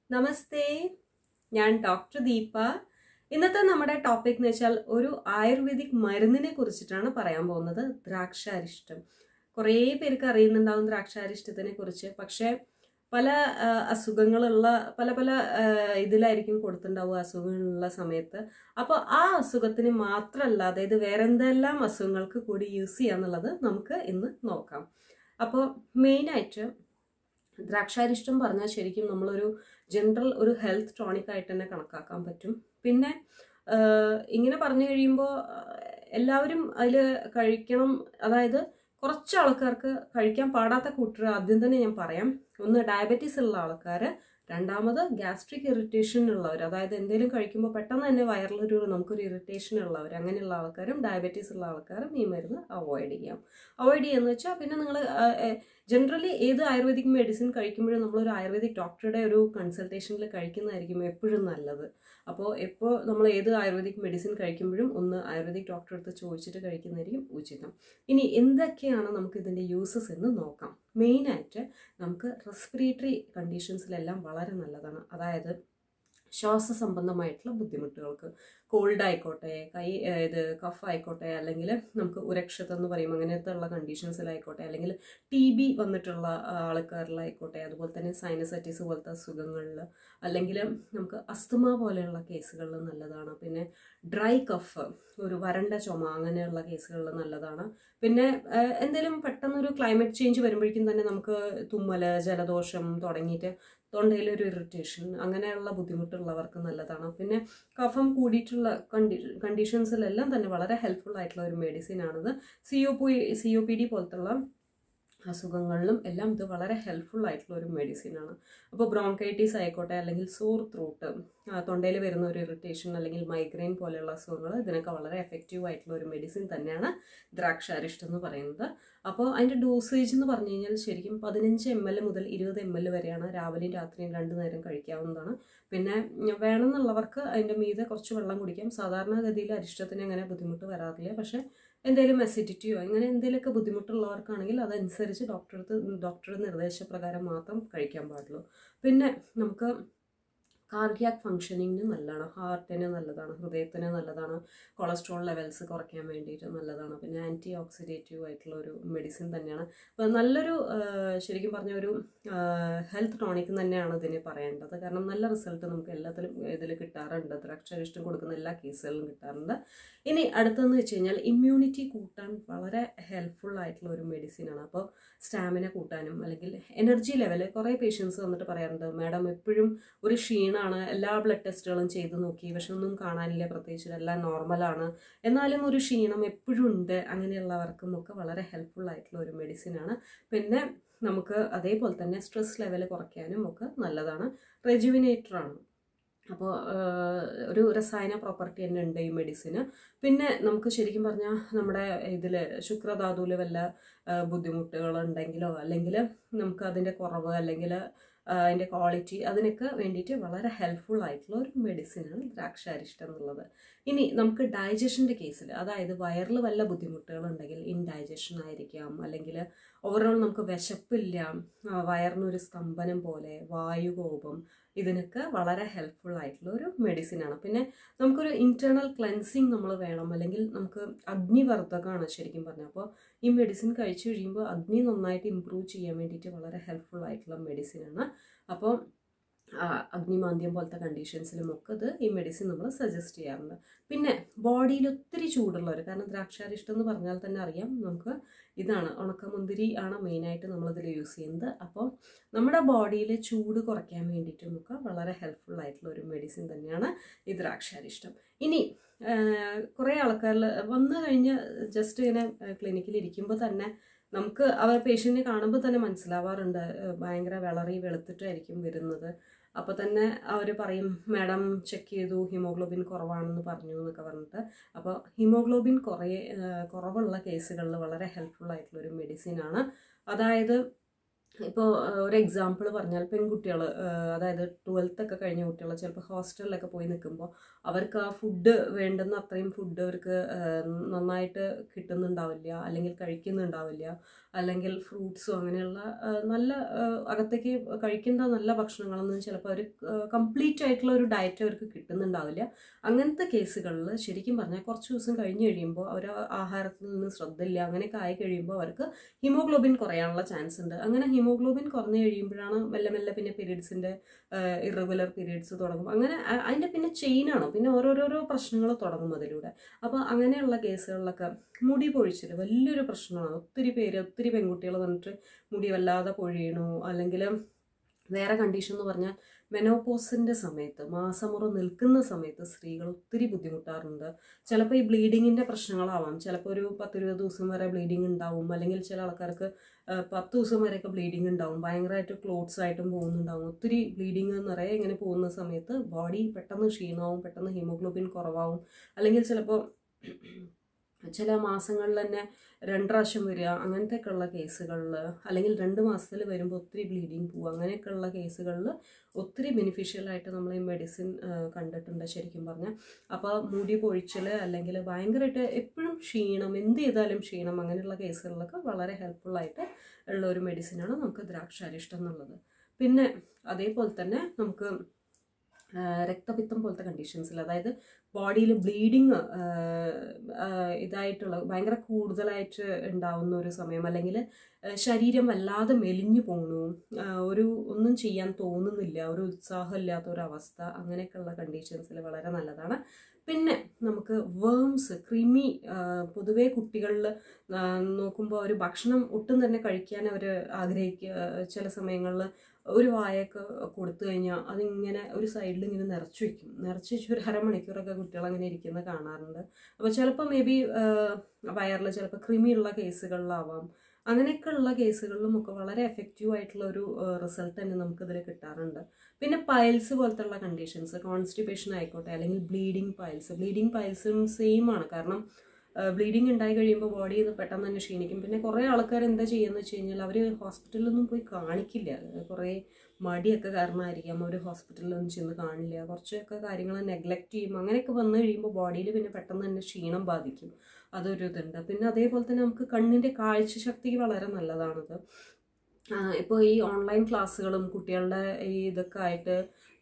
നമസ്തേ ഞാൻ ഡോക്ടർ ദീപ ഇന്നത്തെ നമ്മുടെ ടോപ്പിക് എന്ന് വെച്ചാൽ ഒരു ആയുർവേദിക് മരുന്നിനെ കുറിച്ചിട്ടാണ് പറയാൻ പോകുന്നത് ദ്രാക്ഷാരിഷ്ടം കുറേ പേർക്ക് അറിയുന്നുണ്ടാവും ദ്രാക്ഷാരിഷ്ടത്തിനെ കുറിച്ച് പക്ഷേ പല ആ, അസുഖങ്ങളുള്ള പല പല ആ, ഇതിലായിരിക്കും കൊടുത്തിട്ടുണ്ടാവുക അസുഖങ്ങളുള്ള സമയത്ത് അപ്പോൾ ആ അസുഖത്തിന് മാത്രമല്ല അതായത് വേറെ എന്തെല്ലാം അസുഖങ്ങൾക്ക് കൂടി യൂസ് ചെയ്യാന്നുള്ളത് നമുക്ക് ഇന്ന് നോക്കാം അപ്പോൾ മെയിനായിട്ട് ദ്രാക്ഷാരിഷ്ടം പറഞ്ഞാൽ ശരിക്കും നമ്മളൊരു ജനറൽ ഒരു ഹെൽത്ത് ടോണിക് ആയിട്ട് തന്നെ കണക്കാക്കാൻ പറ്റും പിന്നെ ആഹ്, ഇങ്ങനെ പറഞ്ഞു കഴിയുമ്പോൾ എല്ലാവരും അതിൽ കഴിക്കണം അതായത് കുറച്ച് ആൾക്കാർക്ക് കഴിക്കാൻ പാടാത്ത കൂട്ടർ ആദ്യം തന്നെ ഞാൻ പറയാം ഒന്ന് ഡയബറ്റീസ് ഉള്ള ആൾക്കാർ രണ്ടാമത് ഗ്യാസ്ട്രിക് ഇറിറ്റേഷൻ ഉള്ളവർ അതായത് എന്തെങ്കിലും കഴിക്കുമ്പോൾ പെട്ടെന്ന് തന്നെ വയറിലൊരു നമുക്കൊരു ഇറിറ്റേഷൻ ഉള്ളവർ അങ്ങനെയുള്ള ആൾക്കാരും ഡയബറ്റീസ് ഉള്ള ആൾക്കാരും ഈ മരുന്ന് അവോയ്ഡ് ചെയ്യാം അവോയ്ഡ് ചെയ്യാന്ന് വെച്ചാൽ പിന്നെ നിങ്ങൾ ജനറലി ഏത് ആയുർവേദിക് മെഡിസിൻ കഴിക്കുമ്പോഴും നമ്മളൊരു ആയുർവേദിക് ഡോക്ടറുടെ ഒരു കൺസൾട്ടേഷനിൽ കഴിക്കുന്നതായിരിക്കും എപ്പോഴും നല്ലത് അപ്പോൾ എപ്പോൾ നമ്മൾ ഏത് ആയുർവേദിക് മെഡിസിൻ കഴിക്കുമ്പോഴും ഒന്ന് ആയുർവേദിക് ഡോക്ടറെ അടുത്ത് ചോദിച്ചിട്ട് കഴിക്കുന്നതായിരിക്കും ഉചിതം ഇനി എന്തൊക്കെയാണ് നമുക്ക് ഇതിൻ്റെ യൂസസ് എന്ന് നോക്കാം മെയിനായിട്ട് നമുക്ക് റെസ്പിറേറ്ററി കണ്ടീഷൻസിലെല്ലാം വളരെ നല്ലതാണ് അതായത് ശ്വാസ സംബന്ധമായിട്ടുള്ള ബുദ്ധിമുട്ടുകൾക്ക് കോൾഡ് ആയിക്കോട്ടെ കൈ ഏഹ് ഇത് കഫ് ആയിക്കോട്ടെ അല്ലെങ്കിൽ നമുക്ക് ഉരക്ഷതം എന്ന് പറയും അങ്ങനത്തെ ഉള്ള കണ്ടീഷൻസിലായിക്കോട്ടെ അല്ലെങ്കിൽ ടി ബി വന്നിട്ടുള്ള ആ, ആൾക്കാരിലായിക്കോട്ടെ അതുപോലെ തന്നെ സൈനസൈറ്റിസ് പോലത്തെ അസുഖങ്ങളിൽ അല്ലെങ്കിൽ നമുക്ക് അസ്തമ പോലെയുള്ള കേസുകളിൽ നല്ലതാണ് പിന്നെ ഡ്രൈ കഫ് ഒരു വരണ്ട ചുമ അങ്ങനെയുള്ള കേസുകളിൽ നല്ലതാണ് പിന്നെ ഏഹ്, എന്തെങ്കിലും പെട്ടെന്നൊരു ക്ലൈമറ്റ് ചേഞ്ച് വരുമ്പോഴേക്കും തന്നെ നമുക്ക് തുമ്മല് ജലദോഷം തുടങ്ങിയിട്ട് തൊണ്ടയിലൊരു ഇറിറ്റേഷൻ അങ്ങനെയുള്ള ബുദ്ധിമുട്ടുള്ളവർക്ക് നല്ലതാണ് പിന്നെ കഫം കൂടിയിട്ടുള്ള കണ്ടി കണ്ടീഷൻസിലെല്ലാം തന്നെ വളരെ ഹെൽപ്ഫുൾ ആയിട്ടുള്ള ഒരു മെഡിസിൻ ആണിത് C O P C O P D പോലത്തുള്ള അസുഖങ്ങളിലും എല്ലാം ഇത് വളരെ ഹെൽപ്ഫുൾ ആയിട്ടുള്ള ഒരു മെഡിസിനാണ് അപ്പോൾ ബ്രോങ്കൈറ്റീസ് ആയിക്കോട്ടെ അല്ലെങ്കിൽ സോർ ത്രൂട്ട് തൊണ്ടയിൽ വരുന്ന ഒരു ഇറിറ്റേഷൻ അല്ലെങ്കിൽ മൈഗ്രെയിൻ പോലെയുള്ള അസുഖങ്ങൾ ഇതിനൊക്കെ വളരെ എഫക്റ്റീവ് ആയിട്ടുള്ള ഒരു മെഡിസിൻ തന്നെയാണ് ദ്രാക്ഷാരിഷ്ടം എന്ന് പറയുന്നത് അപ്പോൾ അതിൻ്റെ ഡോസേജ് എന്ന് പറഞ്ഞു കഴിഞ്ഞാൽ ശരിക്കും പതിനഞ്ച് എം എൽ മുതൽ ഇരുപത് എം എൽ വരെയാണ് രാവിലെയും രാത്രിയും രണ്ടു നേരം കഴിക്കാവുന്നതാണ് പിന്നെ ഉം, വേണമെന്നുള്ളവർക്ക് അതിൻ്റെ മീതെ കുറച്ച് വെള്ളം കുടിക്കാം സാധാരണഗതിയിൽ അരിഷ്ടത്തിന് അങ്ങനെ ബുദ്ധിമുട്ട് വരാറില്ല പക്ഷേ എന്തെങ്കിലും അസിഡിറ്റിയോ അങ്ങനെ എന്തെങ്കിലുമൊക്കെ ബുദ്ധിമുട്ടുള്ളവർക്കാണെങ്കിൽ അതനുസരിച്ച് ഡോക്ടറെ അടുത്ത് ഡോക്ടറുടെ നിർദ്ദേശപ്രകാരം മാത്രം കഴിക്കാൻ പാടുള്ളൂ പിന്നെ നമുക്ക് കാർഡിയാക് ഫങ്ഷനിങ്ങിന് നല്ലതാണ് ഹാർട്ടിന് നല്ലതാണ് ഹൃദയത്തിന് നല്ലതാണ് കൊളസ്ട്രോൾ ലെവൽസ് കുറയ്ക്കാൻ വേണ്ടിയിട്ട് നല്ലതാണ് പിന്നെ ആൻറ്റി ഓക്സിഡേറ്റീവ് ആയിട്ടുള്ള ഒരു മെഡിസിൻ തന്നെയാണ് അപ്പോൾ നല്ലൊരു ആ, ശരിക്കും പറഞ്ഞ ഒരു ഹെൽത്ത് ടോണിക് തന്നെയാണ് ഇതിന് പറയേണ്ടത് കാരണം നല്ല റിസൾട്ട് നമുക്ക് എല്ലാത്തിലും ഇതിൽ കിട്ടാറുണ്ട് ദ്രാക്ഷാരിഷ്ടം കൊടുക്കുന്ന എല്ലാ കേസുകളിലും കിട്ടാറുണ്ട് ഇനി അടുത്തെന്ന് വെച്ച് കഴിഞ്ഞാൽ ഇമ്മ്യൂണിറ്റി കൂട്ടാൻ വളരെ ഹെൽപ്ഫുൾ ആയിട്ടുള്ള ഒരു മെഡിസിനാണ് അപ്പോൾ സ്റ്റാമിന കൂട്ടാനും അല്ലെങ്കിൽ എനർജി ലെവൽ കുറേ പേഷ്യൻസ് വന്നിട്ട് പറയാറുണ്ട് മാഡം എപ്പോഴും ഒരു ക്ഷീണമാണ് എല്ലാ ബ്ലഡ് ടെസ്റ്റുകളും ചെയ്ത് നോക്കി പക്ഷെ ഒന്നും കാണാനില്ല പ്രത്യേകിച്ച് എല്ലാം നോർമലാണ് എന്നാലും ഒരു ക്ഷീണം എപ്പോഴും ഉണ്ട് അങ്ങനെയുള്ളവർക്കും ഒക്കെ വളരെ ഹെൽപ്ഫുൾ ആയിട്ടുള്ള ഒരു മെഡിസിനാണ് പിന്നെ നമുക്ക് അതേപോലെ തന്നെ സ്ട്രെസ് ലെവൽ കുറയ്ക്കാനും ഒക്കെ നല്ലതാണ് റെജുവിനേറ്റർ ആണ് അപ്പോൾ ഒരു രസായന പ്രോപ്പർട്ടി തന്നെ ഉണ്ട് ഈ മെഡിസിന് പിന്നെ നമുക്ക് ശരിക്കും പറഞ്ഞാൽ നമ്മുടെ ഇതിൽ ശുക്രധാതുവിൽ വല്ല ആ, ബുദ്ധിമുട്ടുകളുണ്ടെങ്കിലോ അല്ലെങ്കിൽ നമുക്ക് അതിൻ്റെ കുറവ് അല്ലെങ്കിൽ അതിൻ്റെ ക്വാളിറ്റി അതിനൊക്കെ വേണ്ടിയിട്ട് വളരെ ഹെൽപ്ഫുൾ ആയിട്ടുള്ള ഒരു മെഡിസിനാണ് ദ്രാക്ഷാരിഷ്ടം എന്നുള്ളത് ഇനി നമുക്ക് ഡൈജഷൻ്റെ കേസിൽ അതായത് വയറിൽ വല്ല ബുദ്ധിമുട്ടുകളുണ്ടെങ്കിൽ ഇൻഡൈജഷൻ ആയിരിക്കാം അല്ലെങ്കിൽ ഓവറോൾ നമുക്ക് വിശപ്പില്ല ആ, വയറിനൊരു സ്തംഭനം പോലെ വായുകോപം ഇതിനൊക്കെ വളരെ ഹെൽപ്ഫുൾ ആയിട്ടുള്ള ഒരു മെഡിസിനാണ് പിന്നെ നമുക്കൊരു ഇൻറ്റേർണൽ ക്ലെൻസിങ് നമ്മൾ വേണം അല്ലെങ്കിൽ നമുക്ക് അഗ്നിവർദ്ധകമാണ് ശരിക്കും പറഞ്ഞാൽ അപ്പോൾ ഈ മെഡിസിൻ കഴിച്ചു കഴിയുമ്പോൾ അഗ്നി നന്നായിട്ട് ഇമ്പ്രൂവ് ചെയ്യാൻ വേണ്ടിയിട്ട് വളരെ ഹെൽപ്ഫുൾ ആയിട്ടുള്ള മെഡിസിനാണ് അപ്പോൾ ആ, അഗ്നിമാന്ദ്യം പോലത്തെ കണ്ടീഷൻസിലും ഒക്കെ ഇത് ഈ മെഡിസിൻ നമ്മൾ സജസ്റ്റ് ചെയ്യാറുണ്ട് പിന്നെ ബോഡിയിൽ ഒത്തിരി ചൂടുള്ളവർ കാരണം ദ്രാക്ഷാരിഷ്ടം എന്ന് പറഞ്ഞാൽ തന്നെ അറിയാം നമുക്ക് ഇതാണ് ഉണക്കമുന്തിരി ആണ് മെയിനായിട്ട് നമ്മളിതിൽ യൂസ് ചെയ്യുന്നത് അപ്പോൾ നമ്മുടെ ബോഡിയിൽ ചൂട് കുറയ്ക്കാൻ വേണ്ടിയിട്ടും ഒക്കെ വളരെ ഹെൽപ്ഫുൾ ആയിട്ടുള്ള ഒരു മെഡിസിൻ തന്നെയാണ് ഈ ദ്രാക്ഷാരിഷ്ടം ഇനി കുറേ ആൾക്കാരിൽ വന്നു കഴിഞ്ഞ് ജസ്റ്റ് ഇങ്ങനെ ക്ലിനിക്കിൽ ഇരിക്കുമ്പോൾ തന്നെ നമുക്ക് അവർ പേഷ്യൻറ്റിനെ കാണുമ്പോൾ തന്നെ മനസ്സിലാവാറുണ്ട് ഏഹ് ഭയങ്കര വിളറി വെളുത്തിട്ടായിരിക്കും വരുന്നത് അപ്പോൾ തന്നെ അവർ പറയും മാഡം ചെക്ക് ചെയ്തു ഹിമോഗ്ലോബിൻ കുറവാണെന്ന് പറഞ്ഞു എന്നൊക്കെ പറഞ്ഞിട്ട് അപ്പോൾ ഹിമോഗ്ലോബിൻ കുറേ ഏഹ് കുറവുള്ള കേസുകളിൽ വളരെ ഹെൽപ്ഫുൾ ആയിട്ടുള്ള ഒരു മെഡിസിനാണ് അതായത് ഇപ്പോൾ ഒരു എക്സാമ്പിൾ പറഞ്ഞാൽ പെൺകുട്ടികൾ അതായത് ട്വൽത്ത് ഒക്കെ കഴിഞ്ഞ കുട്ടികൾ ചിലപ്പോൾ ഹോസ്റ്റലിലൊക്കെ പോയി നിൽക്കുമ്പോൾ അവർക്ക് ആ ഫുഡ് വേണ്ടുന്ന അത്രയും ഫുഡ് അവർക്ക് ആ, നന്നായിട്ട് കിട്ടുന്നുണ്ടാവില്ല അല്ലെങ്കിൽ കഴിക്കുന്നുണ്ടാവില്ല അല്ലെങ്കിൽ ഫ്രൂട്ട്സോ അങ്ങനെയുള്ള ആ, നല്ല ആ, അകത്തേക്ക് കഴിക്കേണ്ട നല്ല ഭക്ഷണങ്ങളൊന്നും ചിലപ്പോൾ അവർ കംപ്ലീറ്റ് ആയിട്ടുള്ള ഒരു ഡയറ്റ് അവർക്ക് കിട്ടുന്നുണ്ടാവില്ല അങ്ങനത്തെ കേസുകളിൽ ശരിക്കും പറഞ്ഞാൽ കുറച്ച് ദിവസം കഴിഞ്ഞ് കഴിയുമ്പോൾ അവർ ആഹാരത്തിൽ നിന്ന് ശ്രദ്ധയില്ല അങ്ങനെയൊക്കെ ആയി കഴിയുമ്പോൾ അവർക്ക് ഹിമോഗ്ലോബിൻ കുറയാനുള്ള ചാൻസ് ഉണ്ട് അങ്ങനെ ഹിമോഗ്ലോബിൻ കുറഞ്ഞു കഴിയുമ്പോഴാണ് മെല്ലെ മെല്ലെ പിന്നെ പീരീഡ്സിൻ്റെ ഇറഗുലർ പീരീഡ്സ് തുടങ്ങും അങ്ങനെ അ- അതിൻ്റെ പിന്നെ ചെയിനാണ് പിന്നെ ഓരോരോരോ പ്രശ്നങ്ങൾ തുടങ്ങും അതിലൂടെ അപ്പോൾ അങ്ങനെയുള്ള കേസുകളിലൊക്കെ മുടി പൊഴിച്ചിൽ വലിയൊരു പ്രശ്നമാണ് ഒത്തിരി പേര് ഒത്തിരി പെൺകുട്ടികൾ വന്നിട്ട് മുടി വല്ലാതെ പൊഴിയണു അല്ലെങ്കിൽ വേറെ കണ്ടീഷൻ എന്ന് പറഞ്ഞാൽ മെനോപോസിൻ്റെ സമയത്ത് മാസമുറ നിൽക്കുന്ന സമയത്ത് സ്ത്രീകൾ ഒത്തിരി ബുദ്ധിമുട്ടാറുണ്ട് ചിലപ്പോൾ ഈ ബ്ലീഡിങ്ങിൻ്റെ പ്രശ്നങ്ങളാവാം ചിലപ്പോൾ ഒരു പത്തിരുപത് ദിവസം വരെ ബ്ലീഡിങ് ഉണ്ടാവും അല്ലെങ്കിൽ ചില ആൾക്കാർക്ക് ആ, പത്ത് ദിവസം വരെയൊക്കെ ബ്ലീഡിങ് ഉണ്ടാവും ഭയങ്കരമായിട്ട് ക്ലോത്ത്സ് ആയിട്ടും പോകുന്നുണ്ടാവും ഒത്തിരി ബ്ലീഡിങ് നിറയെ ഇങ്ങനെ പോകുന്ന സമയത്ത് ബോഡി പെട്ടെന്ന് ക്ഷീണമാവും പെട്ടെന്ന് ഹീമോഗ്ലോബിൻ കുറവാവും അല്ലെങ്കിൽ ചിലപ്പോൾ ചില മാസങ്ങളിൽ തന്നെ രണ്ട് പ്രാവശ്യം വരിക അങ്ങനത്തെയൊക്കെ ഉള്ള കേസുകളിൽ അല്ലെങ്കിൽ രണ്ട് മാസത്തിൽ വരുമ്പോൾ ഒത്തിരി ബ്ലീഡിങ് പോവുക അങ്ങനെയൊക്കെയുള്ള കേസുകളിൽ ഒത്തിരി ബെനിഫിഷ്യൽ ആയിട്ട് നമ്മൾ ഈ മെഡിസിൻ കണ്ടിട്ടുണ്ട് ശരിക്കും പറഞ്ഞാൽ അപ്പോൾ മുടി പൊഴിച്ചൽ അല്ലെങ്കിൽ ഭയങ്കരമായിട്ട് എപ്പോഴും ക്ഷീണം എന്ത് ചെയ്താലും ക്ഷീണം അങ്ങനെയുള്ള കേസുകളിലൊക്കെ വളരെ ഹെൽപ്ഫുൾ ആയിട്ട് ഉള്ള ഒരു മെഡിസിനാണ് നമുക്ക് ദ്രാക്ഷാരിഷ്ടം എന്നുള്ളത് പിന്നെ അതേപോലെ തന്നെ നമുക്ക് ആ, രക്തപിത്തം പോലത്തെ കണ്ടീഷൻസിൽ അതായത് ബോഡിയിൽ ബ്ലീഡിങ് ഇതായിട്ടുള്ള ഭയങ്കര കൂടുതലായിട്ട് ഉണ്ടാവുന്ന ഒരു സമയം അല്ലെങ്കിൽ ശരീരം വല്ലാതെ മെലിഞ്ഞു പോണു ആ, ഒരു ഒന്നും ചെയ്യാൻ തോന്നുന്നില്ല ഒരു ഉത്സാഹമില്ലാത്ത ഒരു അവസ്ഥ അങ്ങനെയൊക്കെയുള്ള കണ്ടീഷൻസിൽ വളരെ നല്ലതാണ് പിന്നെ നമുക്ക് വേംസ് ക്രിമി പൊതുവേ കുട്ടികളിൽ നോക്കുമ്പോൾ ഒരു ഭക്ഷണം ഒട്ടും തന്നെ കഴിക്കാൻ അവർ ആഗ്രഹിക്കുക ചില സമയങ്ങളിൽ ഒരു വായൊക്കെ കൊടുത്തു കഴിഞ്ഞാൽ അതിങ്ങനെ ഒരു സൈഡിൽ ഇങ്ങനെ നിറച്ചു വെക്കും നിറച്ച് വെച്ച് ഒരു അരമണിക്കൂറൊക്കെ കുട്ടികൾ അങ്ങനെ ഇരിക്കുന്നത് കാണാറുണ്ട് അപ്പോൾ ചിലപ്പോൾ മേ ബി വയറിൽ ചിലപ്പോൾ കൃമിയുള്ള കേസുകളിലാവാം അങ്ങനെയൊക്കെ ഉള്ള കേസുകളിലും ഒക്കെ വളരെ എഫക്റ്റീവ് ആയിട്ടുള്ള ഒരു റിസൾട്ട് തന്നെ നമുക്കിതിൽ കിട്ടാറുണ്ട് പിന്നെ പൈൽസ് പോലത്തുള്ള കണ്ടീഷൻസ് കോൺസ്റ്റിപ്പേഷൻ ആയിക്കോട്ടെ അല്ലെങ്കിൽ ബ്ലീഡിങ് പൈൽസ് ബ്ലീഡിങ് പൈൽസും സെയിം ആണ് കാരണം ബ്ലീഡിങ് ഉണ്ടായി കഴിയുമ്പോൾ ബോഡി ഇത് പെട്ടെന്ന് തന്നെ ക്ഷീണിക്കും പിന്നെ കുറേ ആൾക്കാർ എന്താ ചെയ്യുന്നത് വെച്ച് കഴിഞ്ഞാൽ അവർ ഹോസ്പിറ്റലിലൊന്നും പോയി കാണിക്കില്ല കുറേ മടിയൊക്കെ കാരണമായിരിക്കാം അവർ ഹോസ്പിറ്റലിലൊന്നും ചെന്ന് കാണില്ല കുറച്ചൊക്കെ കാര്യങ്ങൾ നെഗ്ലക്റ്റ് ചെയ്യും അങ്ങനെയൊക്കെ വന്നു കഴിയുമ്പോൾ ബോഡിയിൽ പിന്നെ പെട്ടെന്ന് തന്നെ ക്ഷീണം ബാധിക്കും അതൊരു ഇതുണ്ട് പിന്നെ അതേപോലെ തന്നെ നമുക്ക് കണ്ണിൻ്റെ കാഴ്ചശക്തിക്ക് വളരെ നല്ലതാണത് ഇപ്പോൾ ഈ ഓൺലൈൻ ക്ലാസ്സുകളും കുട്ടികളുടെ ഈ ഇതൊക്കെ ആയിട്ട്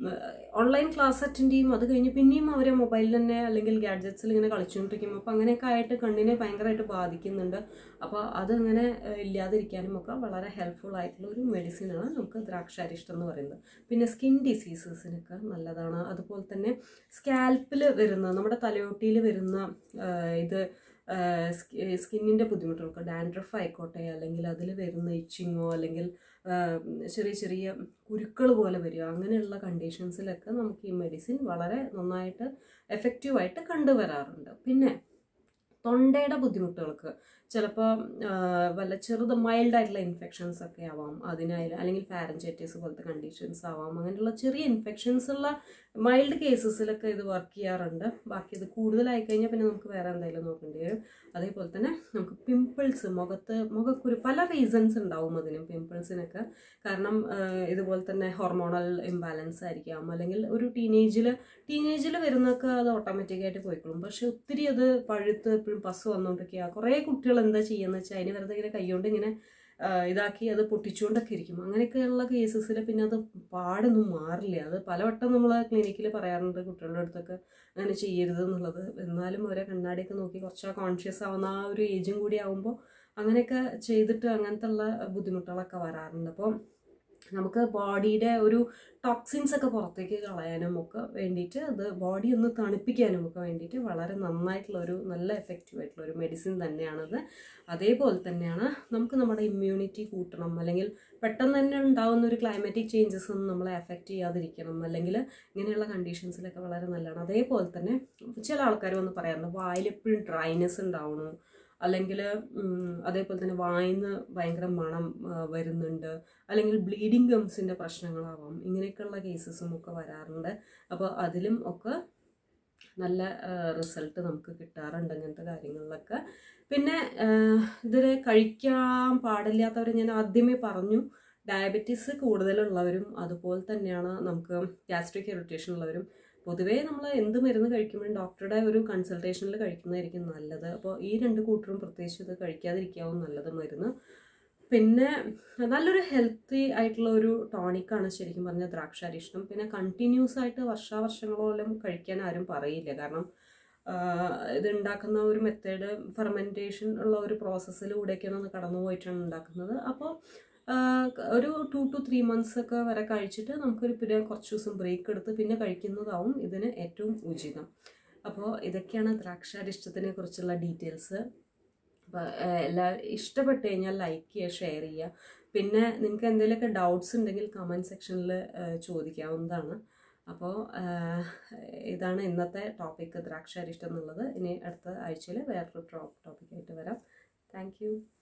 ഓൺലൈൻ ക്ലാസ് അറ്റൻഡ് ചെയ്യും അത് കഴിഞ്ഞ് പിന്നെയും അവർ മൊബൈലിൽ തന്നെ അല്ലെങ്കിൽ ഗാഡ്ജറ്റ്സിൽ ഇങ്ങനെ കളിച്ചുകൊണ്ടിരിക്കും അപ്പോൾ അങ്ങനെയൊക്കെ ആയിട്ട് കണ്ണിനെ ഭയങ്കരമായിട്ട് ബാധിക്കുന്നുണ്ട് അപ്പോൾ അതങ്ങനെ ഏഹ്, ഇല്ലാതിരിക്കാനും ഒക്കെ വളരെ ഹെൽപ്ഫുൾ ആയിട്ടുള്ള ഒരു മെഡിസിനാണ് നമുക്ക് ദ്രാക്ഷാരിഷ്ടം എന്ന് പറയുന്നത് പിന്നെ സ്കിൻ ഡിസീസസിനൊക്കെ നല്ലതാണ് അതുപോലെ തന്നെ സ്കാൽപ്പിൽ വരുന്ന നമ്മുടെ തലയോട്ടിയിൽ വരുന്ന ഏഹ്, ഇത് സ്കിന്നിൻ്റെ ബുദ്ധിമുട്ടുകൾക്ക് ഡാൻഡ്രഫ് ആയിക്കോട്ടെ അല്ലെങ്കിൽ അതിൽ വരുന്ന ഇച്ചിങ്ങോ അല്ലെങ്കിൽ ആ, ചെറിയ ചെറിയ കുരുക്കൾ പോലെ വരിക അങ്ങനെയുള്ള കണ്ടീഷൻസിലൊക്കെ നമുക്ക് ഈ മെഡിസിൻ വളരെ നന്നായിട്ട് എഫക്റ്റീവായിട്ട് കണ്ടുവരാറുണ്ട് പിന്നെ തൊണ്ടയുടെ ബുദ്ധിമുട്ടുകൾക്ക് ചിലപ്പോൾ വല്ല ചെറുത് മൈൽഡ് ആയിട്ടുള്ള ഇൻഫെക്ഷൻസ് ഒക്കെ ആവാം അതിനായാലും അല്ലെങ്കിൽ പാരഞ്ചൈറ്റിസ് പോലത്തെ കണ്ടീഷൻസ് ആവാം അങ്ങനെയുള്ള ചെറിയ ഇൻഫെക്ഷൻസ് ഉള്ള മൈൽഡ് കേസസിലൊക്കെ ഇത് വർക്ക് ചെയ്യാറുണ്ട് ബാക്കി ഇത് കൂടുതലായി കഴിഞ്ഞാൽ പിന്നെ നമുക്ക് വേറെ എന്തെങ്കിലും നോക്കേണ്ടി വരും അതേപോലെ തന്നെ നമുക്ക് പിമ്പിൾസ് മുഖത്ത് മുഖക്കുരു പല റീസൺസ് ഉണ്ടാവും അതിനും പിമ്പിൾസിനൊക്കെ കാരണം ആ, ഇതുപോലെ തന്നെ ഹോർമോണൽ ഇംബാലൻസ് ആയിരിക്കാം അല്ലെങ്കിൽ ഒരു ടീനേജിൽ ടീനേജിൽ വരുന്നൊക്കെ അത് ഓട്ടോമാറ്റിക്കായിട്ട് പോയിക്കോളും പക്ഷെ ഒത്തിരി അത് പഴുത്ത് എപ്പോഴും പസ് വന്നുകൊണ്ടിരിക്കുക കുറേ കുട്ടികൾ എന്താ ചെയ്യുന്നത് വെച്ചാൽ അതിന് വെറുതെ ഇങ്ങനെ കൈകൊണ്ട് ഇങ്ങനെ ആ, ഇതാക്കി അത് പൊട്ടിച്ചുകൊണ്ടൊക്കെ ഇരിക്കും അങ്ങനെയൊക്കെയുള്ള കേസസിൽ പിന്നെ അത് പാടൊന്നും മാറില്ല അത് പലവട്ടം നമ്മൾ ക്ലിനിക്കിൽ പറയാറുണ്ട് കുട്ടികളുടെ അടുത്തൊക്കെ അങ്ങനെ ചെയ്യരുത് എന്നുള്ളത് എന്നാലും അവരെ കണ്ണാടിയൊക്കെ നോക്കി കുറച്ച് കോൺഷ്യസ് ആവുന്ന ആ ഒരു ഏജും കൂടി ആവുമ്പോൾ അങ്ങനെയൊക്കെ ചെയ്തിട്ട് അങ്ങനത്തെ ഉള്ള ബുദ്ധിമുട്ടുകളൊക്കെ വരാറുണ്ട് അപ്പോൾ നമുക്ക് ബോഡിയുടെ ഒരു ടോക്സിൻസ് ഒക്കെ പുറത്തേക്ക് കളയാനും ഒക്കെ വേണ്ടിയിട്ട് അത് ബോഡി ഒന്ന് തണുപ്പിക്കാനും ഒക്കെ വേണ്ടിയിട്ട് വളരെ നന്നായിട്ടുള്ള ഒരു നല്ല എഫക്റ്റീവ് ആയിട്ടുള്ള ഒരു മെഡിസിൻ തന്നെയാണത് അതേപോലെ തന്നെയാണ് നമുക്ക് നമ്മുടെ ഇമ്മ്യൂണിറ്റി കൂട്ടണം അല്ലെങ്കിൽ പെട്ടെന്ന് തന്നെ ഉണ്ടാകുന്ന ഒരു ക്ലൈമാറ്റിക് ചേഞ്ചസ് ഒന്നും നമ്മളെ എഫക്റ്റ് ചെയ്യാതിരിക്കണം അല്ലെങ്കിൽ ഇങ്ങനെയുള്ള കണ്ടീഷൻസിലൊക്കെ വളരെ നല്ലതാണ് അതേപോലെ തന്നെ ചില ആൾക്കാർ വന്ന് പറയാറുണ്ട് വായിൽ എപ്പോഴും ഡ്രൈനെസ് ഉണ്ടാവണു അല്ലെങ്കിൽ അതേപോലെ തന്നെ വായിന്ന് ഭയങ്കര മണം ആ, വരുന്നുണ്ട് അല്ലെങ്കിൽ ബ്ലീഡിങ് ഗംസിൻ്റെ പ്രശ്നങ്ങളാവാം ഇങ്ങനെയൊക്കെയുള്ള കേസസും ഒക്കെ വരാറുണ്ട് അപ്പോൾ അതിലും ഒക്കെ നല്ല റിസൾട്ട് നമുക്ക് കിട്ടാറുണ്ട് അങ്ങനത്തെ കാര്യങ്ങളിലൊക്കെ പിന്നെ ഇതിൽ കഴിക്കാൻ പാടില്ലാത്തവർ ഞാൻ ആദ്യമേ പറഞ്ഞു ഡയബറ്റീസ് കൂടുതലുള്ളവരും അതുപോലെ തന്നെയാണ് നമുക്ക് ഗ്യാസ്ട്രിക് ഇറിറ്റേഷൻ ഉള്ളവരും പൊതുവേ നമ്മൾ എന്ത് മരുന്ന് കഴിക്കുമ്പോഴും ഡോക്ടറുടെ ഒരു കൺസൾട്ടേഷനിൽ കഴിക്കുന്നതായിരിക്കും നല്ലത് അപ്പോൾ ഈ രണ്ട് കൂട്ടരും പ്രത്യേകിച്ച് ഇത് കഴിക്കാതിരിക്കാവും നല്ലത് മരുന്ന് പിന്നെ നല്ലൊരു ഹെൽത്തി ആയിട്ടുള്ള ഒരു ടോണിക്കാണ് ശരിക്കും പറഞ്ഞ ദ്രാക്ഷാരിഷ്ടം പിന്നെ കണ്ടിന്യൂസ് ആയിട്ട് വർഷാവർഷങ്ങളോളം കഴിക്കാൻ ആരും പറയില്ല കാരണം ആഹ് ഇത് ഉണ്ടാക്കുന്ന ഒരു മെത്തേഡ് ഫെർമെൻറ്റേഷൻ ഉള്ള ഒരു പ്രോസസ്സിലൂടെയൊക്കെയാണ് ഒന്ന് കടന്നു പോയിട്ടാണ് ഉണ്ടാക്കുന്നത് അപ്പോൾ ഒരു ടു ടു ത്രീ മന്ത്സ് ഒക്കെ വരെ കഴിച്ചിട്ട് നമുക്കൊരു പിന്നെ കുറച്ച് ദിവസം ബ്രേക്ക് എടുത്ത് പിന്നെ കഴിക്കുന്നതാവും ഇതിന് ഏറ്റവും ഉചിതം അപ്പോൾ ഇതൊക്കെയാണ് ദ്രാക്ഷാരിഷ്ടത്തിനെ കുറിച്ചുള്ള ഡീറ്റെയിൽസ് അപ്പോൾ എല്ലാ ഇഷ്ടപ്പെട്ട് കഴിഞ്ഞാൽ ലൈക്ക് ചെയ്യുക ഷെയർ ചെയ്യുക പിന്നെ നിങ്ങൾക്ക് എന്തെങ്കിലുമൊക്കെ ഡൗട്ട്സ് ഉണ്ടെങ്കിൽ കമൻറ്റ് സെക്ഷനിൽ ചോദിക്കാവുന്നതാണ് അപ്പോൾ ഇതാണ് ഇന്നത്തെ ടോപ്പിക്ക് ദ്രാക്ഷാരിഷ്ടം എന്നുള്ളത് ഇനി അടുത്ത ആഴ്ചയിൽ വേറൊരു ടോപ്പിക്കായിട്ട് വരാം താങ്ക് യു